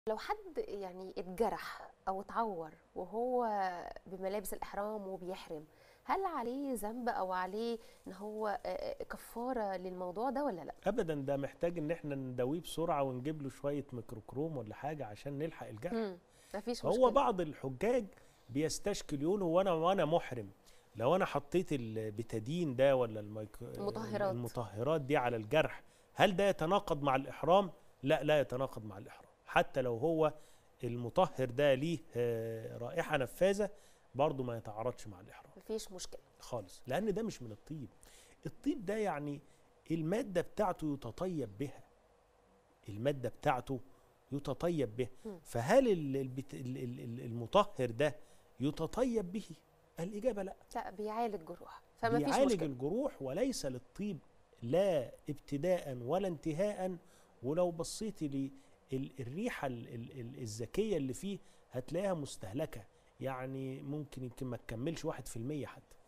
لو حد يعني اتجرح او اتعور وهو بملابس الاحرام وبيحرم هل عليه ذنب او عليه ان هو آه، كفاره للموضوع ده ولا لا ابدا ده محتاج ان احنا نداويه بسرعه ونجيب له شويه ميكروكروم ولا حاجه عشان نلحق الجرح مم. مفيش هو مشكله بعض الحجاج بيستشكل يقول هو انا وانا محرم لو انا حطيت البتادين ده ولا الميك... المطهرات. المطهرات دي على الجرح هل ده يتناقض مع الاحرام لا لا يتناقض مع الاحرام حتى لو هو المطهر ده ليه آه، رائحه نفاذه برضه ما يتعارضش مع الاحرام مفيش مشكله خالص لان ده مش من الطيب الطيب ده يعني الماده بتاعته يتطيب بها الماده بتاعته يتطيب بها مم. فهل ال- البت- ال- ال- ال- المطهر ده يتطيب به الاجابه لا لا بيعالج جروح فما فيش بيعالج مشكله الجروح وليس للطيب لا ابتداء ولا انتهاء ولو بصيتي للريحه الذكيه اللي فيه هتلاقيها مستهلكه يعني ممكن يمكن ما تكملش واحد في المية حتى